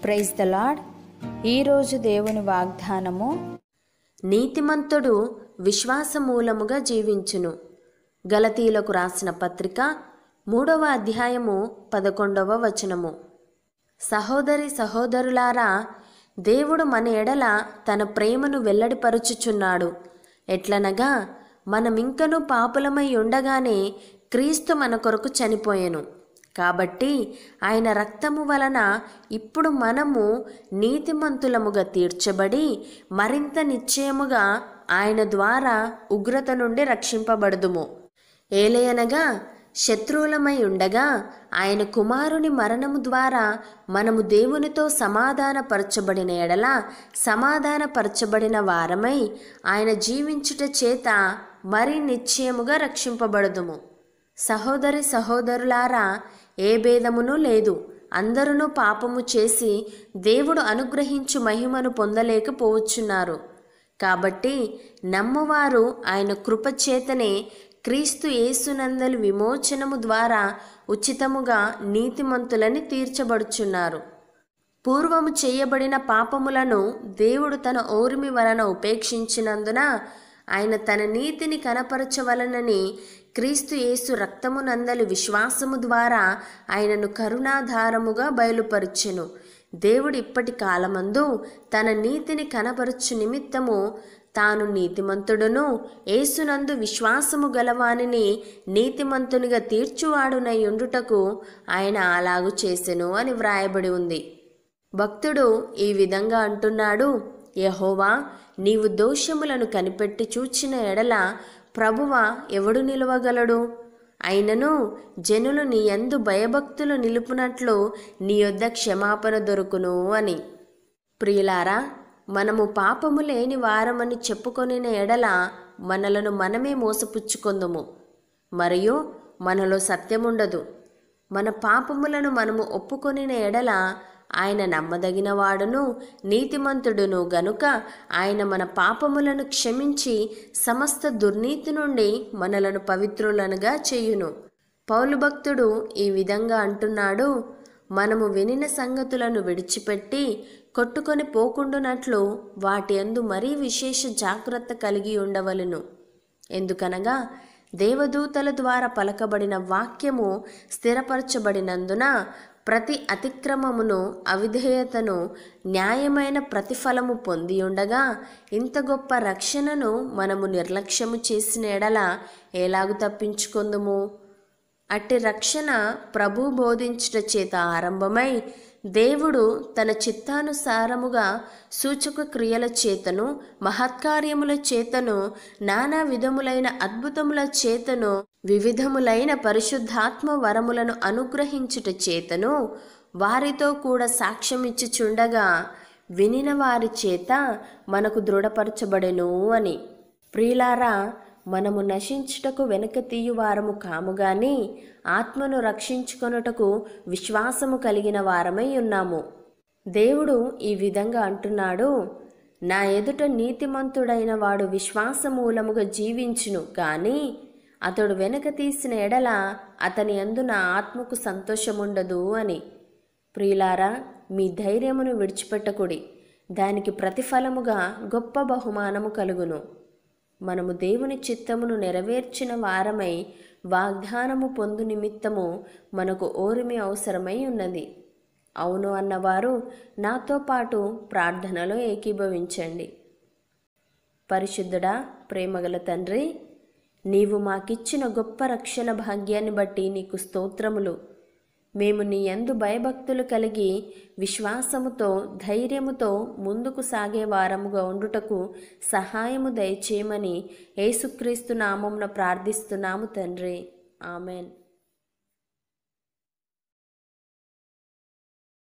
praise the lord ఈరోజు దేవుని వాగ్దానము నీతిమంతుడు విశ్వాసమూలముగా జీవించును గలతీలకు రాసిన పత్రిక మూడవ అధ్యాయము పదకొండవ వచనము సహోదరి సహోదరులారా దేవుడు మన ఎడల తన ప్రేమను వెల్లడిపరుచుచున్నాడు ఎట్లనగా మనమింకను పాపులమై ఉండగానే క్రీస్తు మన కొరకు చనిపోయెను కాబట్టి ఆయన రక్తము వలన ఇప్పుడు మనము నీతిమంతులముగా తీర్చబడి మరింత నిశ్చయముగా ఆయన ద్వారా ఉగ్రత నుండి రక్షింపబడదుము ఏలయనగా శత్రువులమై ఉండగా ఆయన కుమారుని మరణము ద్వారా మనము దేవునితో సమాధానపరచబడిన ఎడల సమాధానపరచబడిన వారమై ఆయన జీవించుట చేత మరీ నిశ్చయముగా రక్షింపబడదుము సహోదరి సహోదరులారా ఏ భేదమును లేదు అందరూ పాపము చేసి దేవుడు అనుగ్రహించు మహిమను పొందలేకపోవచ్చున్నారు కాబట్టి నమ్మవారు ఆయన కృపచేతనే క్రీస్తు యేసునందలి విమోచనము ద్వారా ఉచితముగా నీతిమంతులని తీర్చబడుచున్నారు పూర్వము చేయబడిన పాపములను దేవుడు తన ఓర్మి వలన ఉపేక్షించినందున ఆయన తన నీతిని కనపరచవలనని క్రీస్తు యేసు రక్తమునందలి విశ్వాసము ద్వారా ఆయనను కరుణాధారముగా బయలుపరిచెను దేవుడు ఇప్పటి కాలమందు తన నీతిని కనపరచు నిమిత్తము తాను నీతిమంతుడును యేసునందు విశ్వాసము గలవానిని నీతిమంతునిగా తీర్చువాడునై ఉండుటకు ఆయన అలాగు చేసెను అని వ్రాయబడి ఉంది భక్తుడు ఈ విధంగా అంటున్నాడు యహోవా నీవు దోషములను కనిపెట్టి చూచిన ఎడల ప్రభువ ఎవడు నిలవగలడు అయినను జనులు నీ యందు భయభక్తులు నిలుపునట్లు నీ యొద్ద క్షమాపణ దొరుకును అని ప్రియులారా మనము పాపము లేని వారమని చెప్పుకొనిన ఎడల మనలను మనమే మోసపుచ్చుకొందుము మరియు మనలో సత్యముండదు మన పాపములను మనము ఒప్పుకొనిన ఎడల ఆయన నమ్మదగిన వాడును నీతిమంతుడును గనుక ఆయన మన పాపములను క్షమించి సమస్త దుర్నీతి నుండి మనలను పవిత్రులనుగా చేయును పౌలు భక్తుడు ఈ విధంగా అంటున్నాడు మనము వినిన సంగతులను విడిచిపెట్టి కొట్టుకొని పోకుండునట్లు వాటి అందు మరీ విశేష జాగ్రత్త కలిగి ఉండవలను ఎందుకనగా దేవదూతల ద్వారా పలకబడిన వాక్యము స్థిరపరచబడినందున ప్రతి అతిక్రమమును అవిధేయతను న్యాయమైన ప్రతిఫలము పొంది ఉండగా ఇంత గొప్ప రక్షణను మనము నిర్లక్ష్యము చేసిన ఎడల ఎలాగు తప్పించుకుందుము అట్టి రక్షణ ప్రభు బోధించుట చేత ఆరంభమై దేవుడు తన చిత్తానుసారముగా సూచక క్రియల చేతను మహత్కార్యముల చేతను నానా విధములైన అద్భుతముల చేతను వివిధములైన పరిశుద్ధాత్మ వరములను అనుగ్రహించుట చేతను వారితో కూడా సాక్ష్యమిచ్చుచుండగా వినిన వారి చేత మనకు దృఢపరచబడెను అని ప్రియులారా మనము నశించుటకు వెనుక తీయువారము కాము గాని ఆత్మను రక్షించుకొనుటకు విశ్వాసము కలిగిన వారమై ఉన్నాము దేవుడు ఈ విధంగా అంటున్నాడు నా ఎదుట నీతిమంతుడైన వాడు విశ్వాసమూలముగా జీవించును గాని అతడు వెనక తీసిన ఎడల అతని అందు నా ఆత్మకు సంతోషముండదు అని ప్రియులారా మీ ధైర్యమును విడిచిపెట్టకుడి దానికి ప్రతిఫలముగా గొప్ప బహుమానము కలుగును మనము దేవుని చిత్తమును నెరవేర్చిన వారమై వాగ్దానము పొందు నిమిత్తము మనకు ఓరిమి అవసరమై ఉన్నది అవును అన్నవారు నాతో పాటు ప్రార్థనలో ఏకీభవించండి పరిశుద్ధుడా ప్రేమగల తండ్రి నీవు మాకిచ్చిన గొప్ప రక్షణ భాగ్యాన్ని బట్టి నీకు స్తోత్రములు మేము నీ యందు భయభక్తులు కలిగి విశ్వాసముతో ధైర్యముతో ముందుకు సాగే వారముగా ఉండుటకు సహాయము దయచేయమని యేసుక్రీస్తు నామమున ప్రార్థిస్తున్నాము తండ్రి ఆమెన్